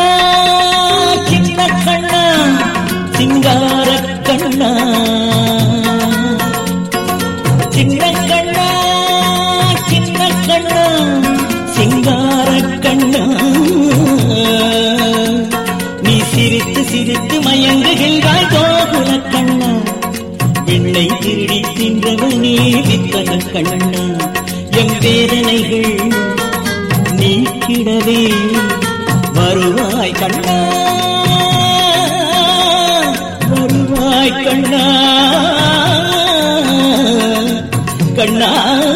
சின்ன கண்ணா சிங்கார கண்ணா சின்ன கண்ணா சின்ன கண்ணா சிங்கார கண்ணா நீ சிரித்து சிரித்து மயங்குகின்றாய் கோகுல கண்ணா வெண்ணை திருடி தின்றவனே வித்தக கண்ணா எம் வேதனைகள் நீக்கிடவே வருவாய் கண்ணா வருவாய் கண்ணா கண்ணா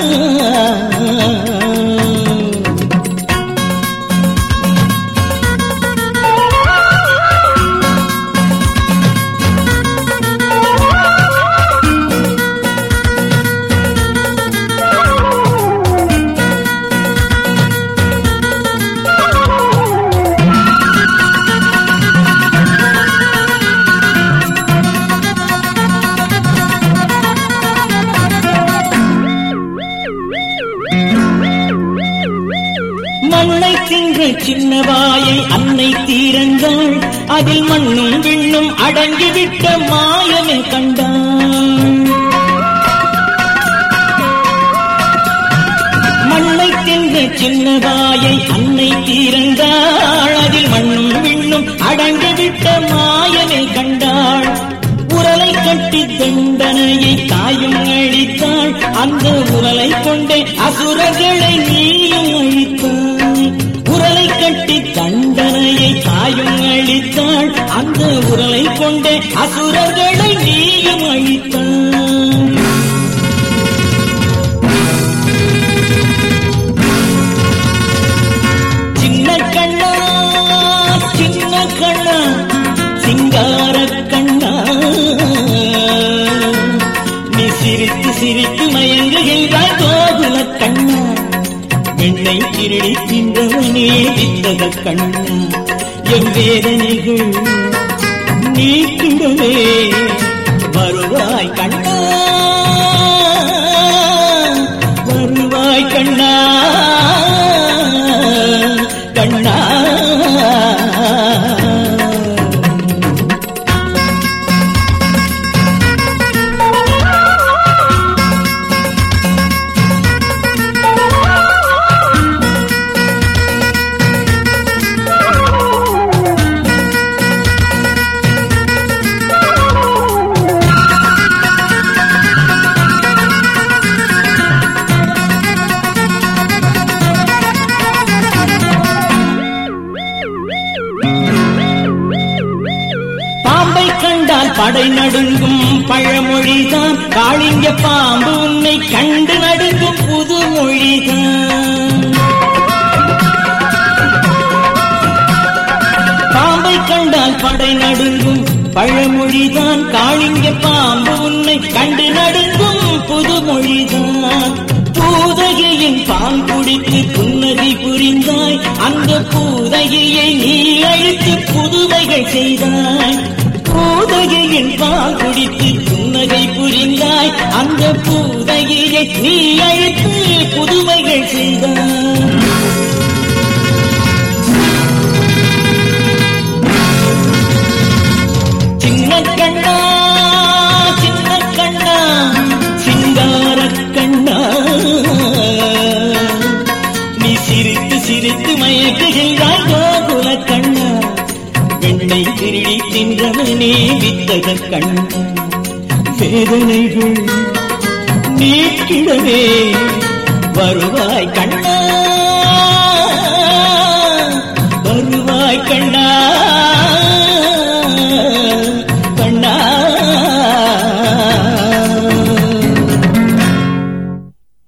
மண்ணை தின்ற சின்ன வாயை அன்னை தீரந்தாள் அதில் மண்ணும் விண்ணும் அடங்கிவிட்ட மாயமே கண்டாள் மண்ணை தின்ற சின்ன வாயை அன்னை தீரந்தாள் அதில் மண்ணும் விண்ணும் அடங்கிவிட்ட மாயமே கண்டாள் உரலை கட்டி தண்டனையை தாயும் அழித்தாள் அந்த உரலை கொண்டே அசுரர்களை நீயும் அழித்தாய் உரலை கட்டி தண்டனையை தாயும் அழித்தாள் அந்த உரலை கொண்டே அசுரர்களை நீயும் அழித்தாய் சின்ன கண்ணா சின்ன கண்ணா சிங்கார கண்ணா நீ சிரித்து சிரித்து மயங்குகின்றாய் கோகுல கண்ணா வெண்ணை திருடி தின்றவனே வித்தக கண்ணா என் வேதனைகள் நீக்கிடவே வருவாய் கண்ணா வருவாய் கண்ணா கண்ணா பாம்பை கண்டால் படை நடுங்கும் பழமொழிதான் காளிங்க பாம்பு உன்னை கண்டு நடுங்கும் புது மொழிதான் பாம்பை கண்டால் படை நடுங்கும் பழமொழிதான் காளிங்க பாம்பு உன்னை கண்டு நடுங்கும் புது மொழிதான் பூதகையின் பால் குடித்து புன்னகை புரிந்தாய் அந்த பூதகையை நீ அழித்து புதுமைகள் செய்தாய் பூதகையின் பால் குடித்து புன்னகை புரிந்தாய் அந்த பூதகையை நீ அழித்து புதுமைகள் செய்தாய் சின்ன கண்ணா சின்ன கண்ணா சிங்கார கண்ணா நீ சிரித்து சிரித்து மயக்குகின்றாய் கோகுல கண்ணா வெண்ணை திருடி தின்றவனே வித்தக கண்ணா வேதனைகள் நீக்கிடவே வருவாய் கண்ணா வருவாய் கண்ணா